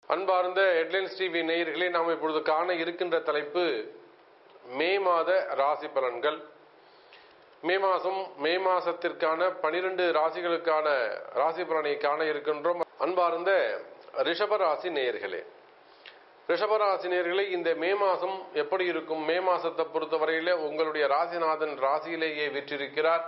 அன்பார்ந்த headlines TV நேயர்களே நாம் இப்பொழுது காண இருக்கின்ற தலைப்பு மே மாத ராசி பலன்கள் மே மாதம் மே மாசத்திற்கான பனிரெண்டு ராசிகளுக்கான ராசி பலனை காண இருக்கின்றோம் அன்பார்ந்த ரிஷப ராசி நேயர்களே ரிஷபராசி நேயர்களே இந்த மே மாசம் எப்படி இருக்கும் மே மாசத்தை பொறுத்தவரையில உங்களுடைய ராசிநாதன் ராசியிலேயே விற்றிருக்கிறார்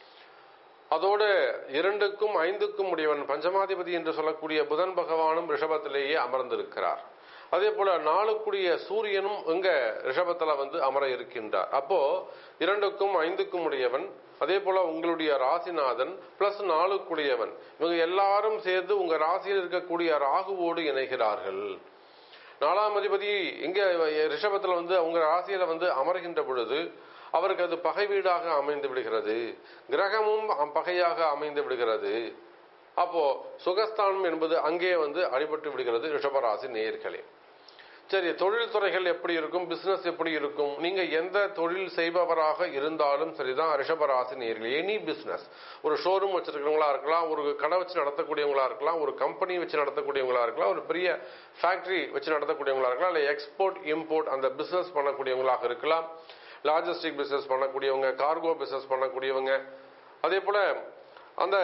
அதோடு இரண்டுக்கும் ஐந்துக்கும் உடையவன் பஞ்சமாதிபதி என்று சொல்லக்கூடிய புதன் பகவானும் ரிஷபத்திலேயே அமர்ந்திருக்கிறார் அதே போல நாளுக்குடிய சூரியனும் இங்க ரிஷபத்துல வந்து அமர இருக்கின்றார் அப்போ இரண்டுக்கும் ஐந்துக்கும் உடையவன் அதே போல உங்களுடைய ராசிநாதன் பிளஸ் நாளுக்குடையவன் இவங்க எல்லாரும் சேர்ந்து உங்க ராசியில் இருக்கக்கூடிய ராகுவோடு இணைகிறார்கள் நாலாம் அதிபதி இங்க ரிஷபத்துல வந்து அவங்க ராசியில வந்து அமர்கின்ற பொழுது அவருக்கு அது பகை வீடாக அமைந்து விடுகிறது கிரகமும் பகையாக அமைந்து விடுகிறது அப்போ சுகஸ்தானம் என்பது அங்கே வந்து அடிபட்டு விடுகிறது ரிஷபராசி நேயர்களே சரி தொழில் துறைகள் எப்படி இருக்கும் பிசினஸ் எப்படி இருக்கும் நீங்க எந்த தொழில் செய்பவராக இருந்தாலும் சரிதான் ரிஷபராசி நேர்கள் எனி பிசினஸ் ஒரு ஷோரூம் வச்சிருக்கிறவங்களா இருக்கலாம் ஒரு கடை வச்சு நடத்தக்கூடியவங்களா இருக்கலாம் ஒரு கம்பெனி வச்சு நடத்தக்கூடியவங்களா இருக்கலாம் ஒரு பெரிய ஃபேக்டரி வச்சு நடத்தக்கூடியவங்களா இருக்கலாம் இல்லை எக்ஸ்போர்ட் இம்போர்ட் அந்த பிசினஸ் பண்ணக்கூடியவங்களாக இருக்கலாம் லாஜிஸ்டிக் பிசினஸ் பண்ணக்கூடியவங்க கார்கோ பிசினஸ் பண்ணக்கூடியவங்க அதே போல அந்த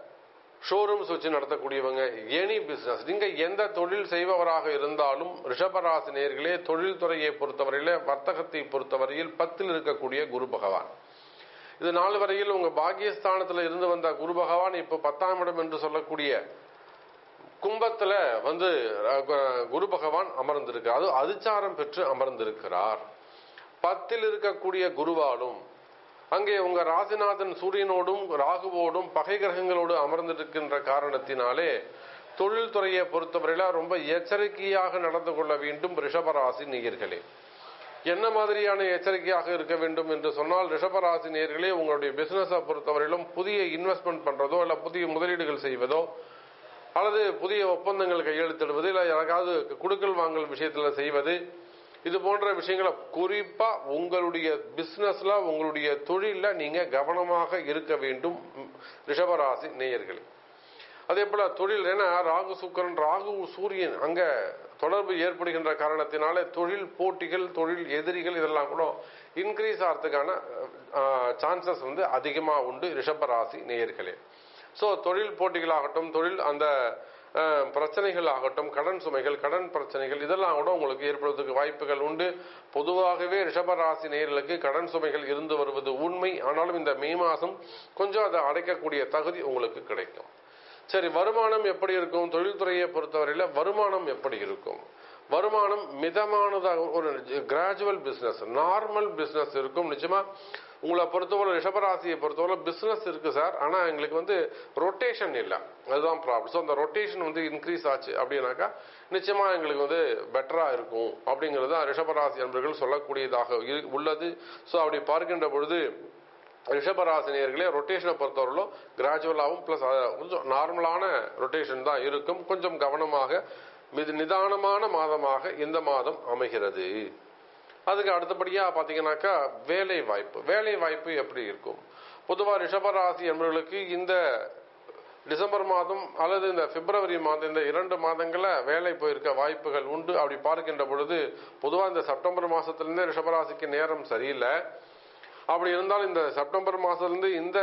ஷோரூம்ஸ் வச்சு நடத்தக்கூடியவங்க எனி பிசினஸ் நீங்க எந்த தொழில் செய்பவராக இருந்தாலும் ரிஷபராசி நேர்களே தொழில் துறையை பொறுத்தவரையில வர்த்தகத்தை பொறுத்தவரையில் பத்தில் இருக்கக்கூடிய குரு பகவான் இது நாள் வரையில் உங்க பாகியஸ்தானத்துல இருந்து வந்த குரு பகவான் இப்ப பத்தாம் இடம் என்று சொல்லக்கூடிய கும்பத்துல வந்து குரு பகவான் அமர்ந்திருக்கிறார் அது அதிச்சாரம் பெற்று அமர்ந்திருக்கிறார் பத்தில் இருக்கக்கூடிய குருவாலும் அங்கே உங்க ராசிநாதன் சூரியனோடும் ராகுவோடும் பகை கிரகங்களோடு அமர்ந்திருக்கின்ற காரணத்தினாலே தொழில் துறையை பொறுத்தவரையில ரொம்ப எச்சரிக்கையாக நடந்து கொள்ள வேண்டும் ரிஷபராசி நேயர்களே என்ன மாதிரியான எச்சரிக்கையாக இருக்க வேண்டும் என்று சொன்னால் ரிஷபராசி நேயர்களே உங்களுடைய பிசினஸை பொறுத்தவரையிலும் புதிய இன்வெஸ்ட்மெண்ட் பண்றதோ இல்ல புதிய முதலீடுகள் செய்வதோ அல்லது புதிய ஒப்பந்தங்கள் கையெழுத்திடுவது இல்லை யாருக்காவது குடுக்கல் வாங்கல் விஷயத்துல செய்வது இது போன்ற விஷயங்களை குறிப்பா உங்களுடைய பிசினஸ்ல உங்களுடைய தொழில நீங்க கவனமாக இருக்க வேண்டும் ரிஷபராசி நேயர்களே அதே போல தொழில் ஏன்னா ராகு சுக்கரன் ராகு சூரியன் அங்க தொடர்பு ஏற்படுகின்ற காரணத்தினால தொழில் போட்டிகள் தொழில் எதிரிகள் இதெல்லாம் கூட இன்க்ரீஸ் ஆகிறதுக்கான சான்சஸ் வந்து அதிகமா உண்டு ரிஷபராசி நேயர்களே ஸோ தொழில் போட்டிகளாகட்டும் தொழில் அந்த பிரச்சனைகள் ஆகட்டும் கடன் சுமைகள் கடன் பிரச்சனைகள் இதெல்லாம் கூட உங்களுக்கு ஏற்படுவதற்கு வாய்ப்புகள் உண்டு பொதுவாகவே ரிஷபராசி நேர்களுக்கு கடன் சுமைகள் இருந்து வருவது உண்மை ஆனாலும் இந்த மே மாதம் கொஞ்சம் அதை அடைக்கக்கூடிய தகுதி உங்களுக்கு கிடைக்கும் சரி வருமானம் எப்படி இருக்கும் தொழில்துறையை பொறுத்தவரையில வருமானம் எப்படி இருக்கும் வருமானம் மிதமானதாக ஒரு கிராஜுவல் பிசினஸ் நார்மல் பிசினஸ் இருக்கும் நிச்சயமா உங்களை பொறுத்தவரை ரிஷபராசியை பொறுத்தவரை பிசினஸ் இருக்கு சார் ஆனா எங்களுக்கு வந்து ரொட்டேஷன் இல்லை அதுதான் ப்ராப்ளம் ஸோ அந்த ரொட்டேஷன் வந்து இன்க்ரீஸ் ஆச்சு அப்படின்னாக்கா நிச்சயமா எங்களுக்கு வந்து பெட்டரா இருக்கும் அப்படிங்கிறது தான் ரிஷபராசி என்பர்கள் சொல்லக்கூடியதாக உள்ளது ஸோ அப்படி பார்க்கின்ற பொழுது ரிஷபராசினியர்களே ரொட்டேஷனை பொறுத்தவரையிலும் கிராஜுவலாகவும் ப்ளஸ் கொஞ்சம் நார்மலான ரொட்டேஷன் தான் இருக்கும் கொஞ்சம் கவனமாக மிது நிதானமான மாதமாக இந்த மாதம் அமைகிறது அதுக்கு அடுத்தபடியா பாத்தீங்கன்னாக்கா வேலை வாய்ப்பு வேலை வாய்ப்பு எப்படி இருக்கும் பொதுவாக ரிஷபராசி என்பவர்களுக்கு இந்த டிசம்பர் மாதம் அல்லது இந்த பிப்ரவரி மாதம் இந்த இரண்டு மாதங்கள்ல வேலை போயிருக்க வாய்ப்புகள் உண்டு அப்படி பார்க்கின்ற பொழுது பொதுவாக இந்த செப்டம்பர் மாசத்திலிருந்தே ரிஷபராசிக்கு நேரம் சரியில்லை அப்படி இருந்தாலும் இந்த செப்டம்பர் மாசத்துலேருந்து இந்த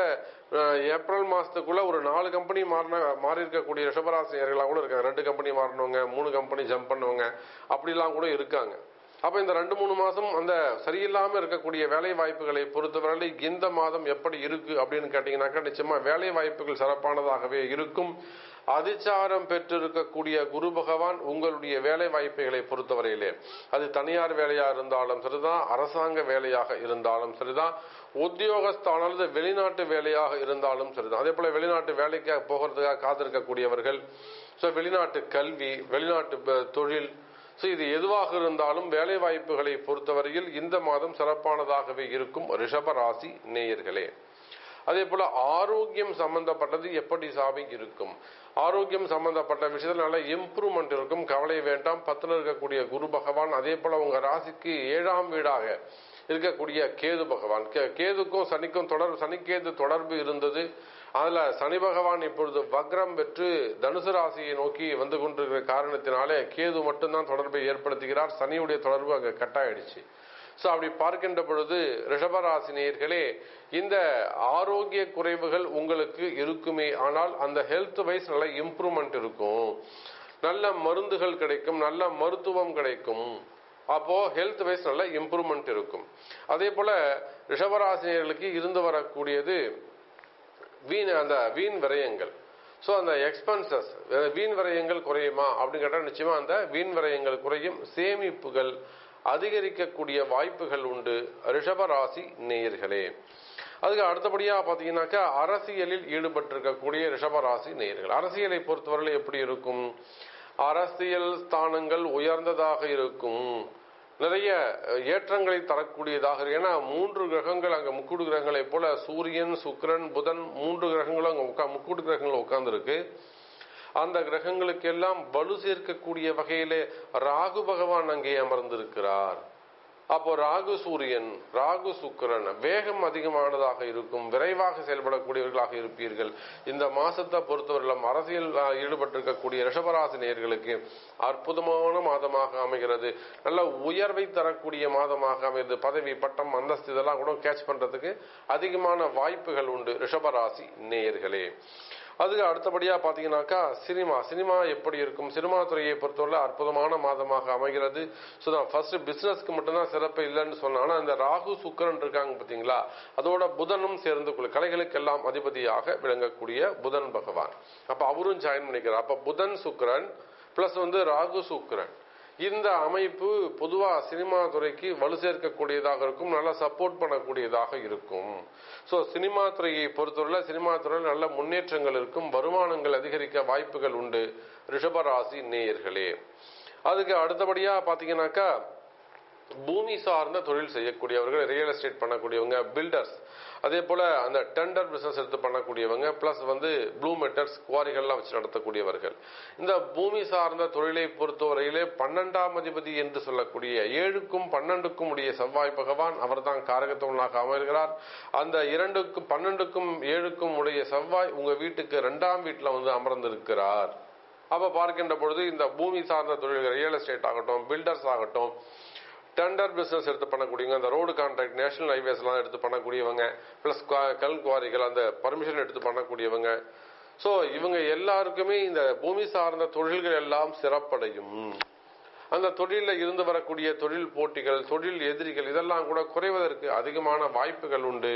ஏப்ரல் மாசத்துக்குள்ள ஒரு நாலு கம்பெனி மாறின மாறி இருக்கக்கூடிய ரிஷபராசினியர்களாக கூட இருக்காங்க ரெண்டு கம்பெனி மாறினவங்க மூணு கம்பெனி ஜம்ப் பண்ணவங்க அப்படிலாம் கூட இருக்காங்க அப்ப இந்த ரெண்டு மூணு மாசம் அந்த சரியில்லாம இருக்கக்கூடிய வேலை வாய்ப்புகளை பொறுத்தவரை இந்த மாதம் எப்படி இருக்கு அப்படின்னு கேட்டீங்கன்னாக்கா நிச்சயமா வேலை வாய்ப்புகள் சிறப்பானதாகவே இருக்கும் அதிச்சாரம் பெற்றிருக்கக்கூடிய குரு பகவான் உங்களுடைய வேலை வாய்ப்புகளை பொறுத்தவரையிலே அது தனியார் வேலையா இருந்தாலும் சரிதான் அரசாங்க வேலையாக இருந்தாலும் சரிதான் உத்தியோகஸ்தான அல்லது வெளிநாட்டு வேலையாக இருந்தாலும் சரிதான் அதே போல வெளிநாட்டு வேலைக்கு போகிறதுக்காக காத்திருக்கக்கூடியவர்கள் ஸோ வெளிநாட்டு கல்வி வெளிநாட்டு தொழில் ஸோ இது எதுவாக இருந்தாலும் வேலை வாய்ப்புகளை பொறுத்தவரையில் இந்த மாதம் சிறப்பானதாகவே இருக்கும் ரிஷப ராசி நேயர்களே அதே போல ஆரோக்கியம் சம்பந்தப்பட்டது எப்படி சாமி இருக்கும் ஆரோக்கியம் சம்பந்தப்பட்ட விஷயத்துல நல்ல இம்ப்ரூவ்மெண்ட் இருக்கும் கவலை வேண்டாம் பத்துல இருக்கக்கூடிய குரு பகவான் அதே போல உங்க ராசிக்கு ஏழாம் வீடாக இருக்கக்கூடிய கேது பகவான் கேதுக்கும் சனிக்கும் தொடர்பு சனிக்கேது தொடர்பு இருந்தது அதுல சனி பகவான் இப்பொழுது வக்ரம் பெற்று தனுசு ராசியை நோக்கி வந்து கொண்டிருக்கிற காரணத்தினாலே கேது மட்டும்தான் தொடர்பை ஏற்படுத்துகிறார் சனியுடைய தொடர்பு அங்க கட்டாயிடுச்சு ஸோ அப்படி பார்க்கின்ற பொழுது ரிஷபராசி நேயர்களே இந்த ஆரோக்கிய குறைவுகள் உங்களுக்கு இருக்குமே ஆனால் அந்த ஹெல்த் வைஸ் நல்ல இம்ப்ரூவ்மெண்ட் இருக்கும் நல்ல மருந்துகள் கிடைக்கும் நல்ல மருத்துவம் கிடைக்கும் அப்போ ஹெல்த் வைஸ் நல்ல இம்ப்ரூவ்மெண்ட் இருக்கும் அதே போல ரிஷபராசினியர்களுக்கு இருந்து வரக்கூடியது வீண் அந்த வீண் விரயங்கள் ஸோ அந்த எக்ஸ்பென்சஸ் வீண் விரயங்கள் குறையுமா அப்படின்னு கேட்டால் நிச்சயமா அந்த வீண் விரயங்கள் குறையும் சேமிப்புகள் அதிகரிக்கக்கூடிய வாய்ப்புகள் உண்டு ரிஷபராசி நேயர்களே அதுக்கு அடுத்தபடியா பாத்தீங்கன்னாக்கா அரசியலில் ஈடுபட்டிருக்கக்கூடிய ரிஷபராசி நேயர்கள் அரசியலை பொறுத்தவரையில் எப்படி இருக்கும் அரசியல் ஸ்தானங்கள் உயர்ந்ததாக இருக்கும் நிறைய ஏற்றங்களை தரக்கூடியதாக இருக்கு. ஏன்னா மூன்று கிரகங்கள் அங்க முக்கூடு கிரகங்களைப் போல சூரியன் சுக்கிரன் புதன் மூன்று கிரகங்களும் அங்க உட்கா முக்கூடு கிரகங்கள் உட்கார்ந்துருக்கு அந்த கிரகங்களுக்கு எல்லாம் வலு சேர்க்கக்கூடிய வகையிலே ராகு பகவான் அங்கே அமர்ந்திருக்கிறார் அப்போ ராகு சூரியன் ராகு சுக்கிரன் வேகம் அதிகமானதாக இருக்கும் விரைவாக செயல்படக்கூடியவர்களாக இருப்பீர்கள் இந்த மாசத்தை பொறுத்தவரையிலும் அரசியல் ஆ, ஈடுபட்டிருக்கக்கூடிய ரிஷபராசி நேயர்களுக்கு அற்புதமான மாதமாக அமைகிறது நல்ல உயர்வை தரக்கூடிய மாதமாக அமைகிறது பதவி பட்டம் அந்தஸ்து இதெல்லாம் கூட கேட்ச் பண்றதுக்கு அதிகமான வாய்ப்புகள் உண்டு ரிஷபராசி நேயர்களே அதுக்கு அடுத்தபடியா பாத்தீங்கன்னாக்கா சினிமா சினிமா எப்படி இருக்கும் சினிமா துறையை பொறுத்தவரை அற்புதமான மாதமாக அமைகிறது ஸோ தான் ஃபர்ஸ்ட் பிசினஸ்க்கு மட்டும்தான் சிறப்பு இல்லைன்னு சொன்னா ஆனா இந்த ராகு சுக்கிரன் இருக்காங்க பாத்தீங்களா அதோட புதனும் சேர்ந்து கொள்ள கலைகளுக்கெல்லாம் அதிபதியாக விளங்கக்கூடிய புதன் பகவான் அப்ப அவரும் ஜாயின் பண்ணிக்கிறார் அப்ப புதன் சுக்கிரன் பிளஸ் வந்து ராகு சுக்கிரன் இந்த அமைப்பு பொதுவா சினிமா துறைக்கு வலு சேர்க்கக்கூடியதாக இருக்கும் நல்லா சப்போர்ட் பண்ணக்கூடியதாக இருக்கும் சோ சினிமா துறையை பொறுத்தவரை சினிமா துறையில் நல்ல முன்னேற்றங்கள் இருக்கும் வருமானங்கள் அதிகரிக்க வாய்ப்புகள் உண்டு ரிஷபராசி நேயர்களே அதுக்கு அடுத்தபடியா பாத்தீங்கன்னாக்கா பூமி சார்ந்த தொழில் செய்யக்கூடியவர்கள் ரியல் எஸ்டேட் பண்ணக்கூடியவங்க பில்டர்ஸ் அதே போல அந்த டெண்டர் பிசினஸ் எடுத்து பண்ணக்கூடியவங்க பிளஸ் வந்து ப்ளூ மெட்டர்ஸ் குவாரிகள்லாம் வச்சு நடத்தக்கூடியவர்கள் இந்த பூமி சார்ந்த தொழிலை பொறுத்தவரையிலே பன்னெண்டாம் அதிபதி என்று சொல்லக்கூடிய ஏழுக்கும் பன்னெண்டுக்கும் உடைய செவ்வாய் பகவான் அவர்தான் காரகத்தவனாக அமர்கிறார் அந்த இரண்டுக்கும் பன்னெண்டுக்கும் ஏழுக்கும் உடைய செவ்வாய் உங்க வீட்டுக்கு இரண்டாம் வீட்டுல வந்து அமர்ந்திருக்கிறார் அப்ப பார்க்கின்ற பொழுது இந்த பூமி சார்ந்த தொழில்கள் ரியல் எஸ்டேட் ஆகட்டும் பில்டர்ஸ் ஆகட்டும் டெண்டர் பிசினஸ் எடுத்து பண்ணக்கூடியவங்க அந்த ரோடு கான்ட்ராக்ட் நேஷனல் ஹைவேஸ் எல்லாம் எடுத்து பண்ணக்கூடியவங்க பிளஸ் கல் குவாரிகள் அந்த பர்மிஷன் எடுத்து பண்ணக்கூடியவங்க சோ இவங்க எல்லாருக்குமே இந்த பூமி சார்ந்த தொழில்கள் எல்லாம் சிறப்படையும் அந்த தொழிலில் இருந்து வரக்கூடிய தொழில் போட்டிகள் தொழில் எதிரிகள் இதெல்லாம் கூட குறைவதற்கு அதிகமான வாய்ப்புகள் உண்டு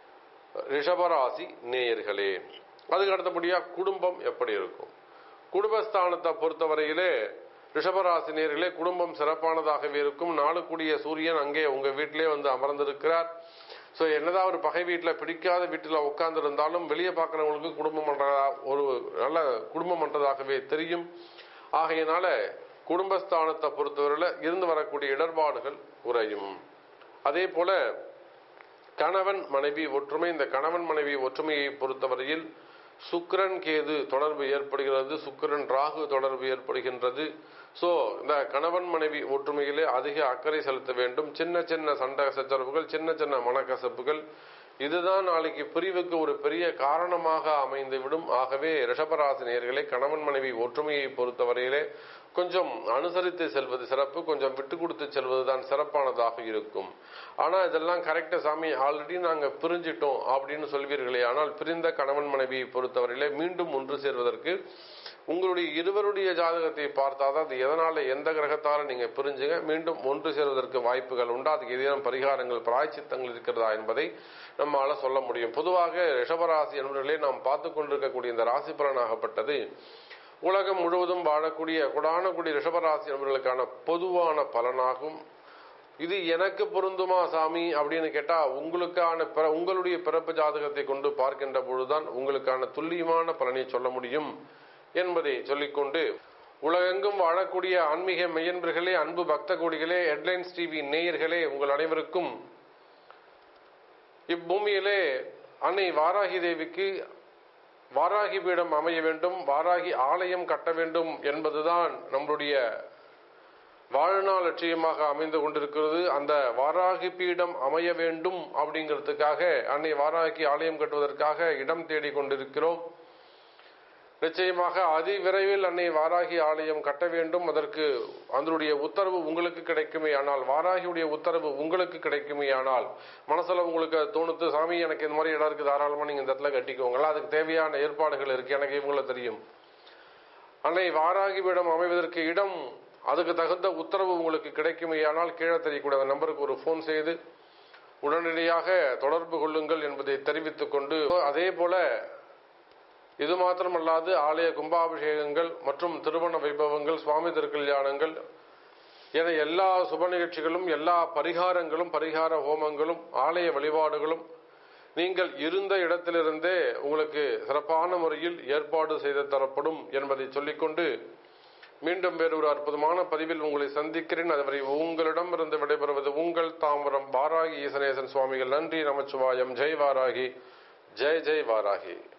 ரிஷபராசி நேயர்களே அதுக்கு அடுத்தபடியா குடும்பம் எப்படி இருக்கும் குடும்பஸ்தானத்தை பொறுத்தவரையிலே ரிஷபராசி நேயர்களே குடும்பம் சிறப்பானதாகவே இருக்கும் நாளுக்குடிய சூரியன் அங்கே உங்க வீட்டிலே வந்து அமர்ந்திருக்கிறார் ஸோ என்னதான் ஒரு பகை வீட்டில் பிடிக்காத வீட்டில் உட்கார்ந்து இருந்தாலும் வெளியே பார்க்குறவங்களுக்கு குடும்பம் பண்றதா ஒரு நல்ல குடும்பம் பண்றதாகவே தெரியும் ஆகையினால குடும்பஸ்தானத்தை பொறுத்தவரையில் இருந்து வரக்கூடிய இடர்பாடுகள் குறையும் அதே போல கணவன் மனைவி ஒற்றுமை இந்த கணவன் மனைவி ஒற்றுமையை பொறுத்தவரையில் சுக்கிரன் கேது தொடர்பு ஏற்படுகிறது சுக்கிரன் ராகு தொடர்பு ஏற்படுகின்றது சோ இந்த கணவன் மனைவி ஒற்றுமையிலே அதிக அக்கறை செலுத்த வேண்டும் சின்ன சின்ன சண்டை சச்சரவுகள் சின்ன சின்ன மனக்கசப்புகள் இதுதான் நாளைக்கு பிரிவுக்கு ஒரு பெரிய காரணமாக அமைந்துவிடும் ஆகவே ரிஷபராசினியர்களே கணவன் மனைவி ஒற்றுமையை பொறுத்தவரையிலே கொஞ்சம் அனுசரித்து செல்வது சிறப்பு கொஞ்சம் விட்டு கொடுத்து செல்வதுதான் சிறப்பானதாக இருக்கும் ஆனா இதெல்லாம் கரெக்டா சாமி ஆல்ரெடி நாங்க பிரிஞ்சிட்டோம் அப்படின்னு சொல்வீர்களே ஆனால் பிரிந்த கணவன் மனைவியை பொறுத்தவரையிலே மீண்டும் ஒன்று சேர்வதற்கு உங்களுடைய இருவருடைய ஜாதகத்தை பார்த்தாதான் அது எதனால எந்த கிரகத்தால நீங்க பிரிஞ்சுங்க மீண்டும் ஒன்று சேர்வதற்கு வாய்ப்புகள் உண்டா அதுக்கு ஏதேனும் பரிகாரங்கள் பிராய்ச்சித்தங்கள் இருக்கிறதா என்பதை நம்மால சொல்ல முடியும் பொதுவாக ரிஷபராசி என்பவர்களே நாம் பார்த்து கொண்டிருக்கக்கூடிய இந்த ராசி பலனாகப்பட்டது உலகம் முழுவதும் வாழக்கூடிய குடானக்குடி ரிஷபராசி என்பவர்களுக்கான பொதுவான பலனாகும் இது எனக்கு பொருந்துமா சாமி அப்படின்னு கேட்டா உங்களுக்கான பிற- உங்களுடைய பிறப்பு ஜாதகத்தை கொண்டு பார்க்கின்ற பொழுதுதான் உங்களுக்கான துல்லியமான பலனை சொல்ல முடியும் என்பதை சொல்லிக்கொண்டு உலகெங்கும் வாழக்கூடிய ஆன்மீக மெய்யன்பர்களே அன்பு பக்த கோடிகளே ஹெட்லைன்ஸ் டிவி நேயர்களே உங்கள் அனைவருக்கும் இப்பூமியிலே அன்னை வாராகி தேவிக்கு வாராகி பீடம் அமைய வேண்டும் வாராகி ஆலயம் கட்ட வேண்டும் என்பதுதான் நம்மளுடைய வாழ்நாள் லட்சியமாக அமைந்து கொண்டிருக்கிறது அந்த வாராகி பீடம் அமைய வேண்டும் அப்படிங்கிறதுக்காக அன்னை வாராகி ஆலயம் கட்டுவதற்காக இடம் தேடி கொண்டிருக்கிறோம் நிச்சயமாக அதி விரைவில் அன்னை வாராகி ஆலயம் கட்ட வேண்டும் அதற்கு அதனுடைய உத்தரவு உங்களுக்கு கிடைக்குமே ஆனால் வாராகியுடைய உத்தரவு உங்களுக்கு கிடைக்குமே ஆனால் மனசுல உங்களுக்கு அது தோணுத்து சாமி எனக்கு இந்த மாதிரி இடம் இருக்கு தாராளமா நீங்க இந்த இடத்துல கட்டிக்கோங்களா அதுக்கு தேவையான ஏற்பாடுகள் இருக்கு எனக்கு இவங்கள தெரியும் அன்னை வாராகி பீடம் அமைவதற்கு இடம் அதுக்கு தகுந்த உத்தரவு உங்களுக்கு கிடைக்குமே ஆனால் கீழே தெரியக்கூடிய அந்த நம்பருக்கு ஒரு ஃபோன் செய்து உடனடியாக தொடர்பு கொள்ளுங்கள் என்பதை தெரிவித்துக் கொண்டு அதே போல இது மாத்திரமல்லாது ஆலய கும்பாபிஷேகங்கள் மற்றும் திருமண வைபவங்கள் சுவாமி திருக்கல்யாணங்கள் என எல்லா சுப நிகழ்ச்சிகளும் எல்லா பரிகாரங்களும் பரிகார ஹோமங்களும் ஆலய வழிபாடுகளும் நீங்கள் இருந்த இடத்திலிருந்தே உங்களுக்கு சிறப்பான முறையில் ஏற்பாடு செய்து தரப்படும் என்பதை சொல்லிக்கொண்டு மீண்டும் வேறொரு அற்புதமான பதிவில் உங்களை சந்திக்கிறேன் அதுவரை உங்களிடமிருந்து விடைபெறுவது உங்கள் தாம்பரம் வாராகி ஈசனேசன் சுவாமிகள் நன்றி நமச்சிவாயம் ஜெய் வாராகி ஜெய் ஜெய் வாராகி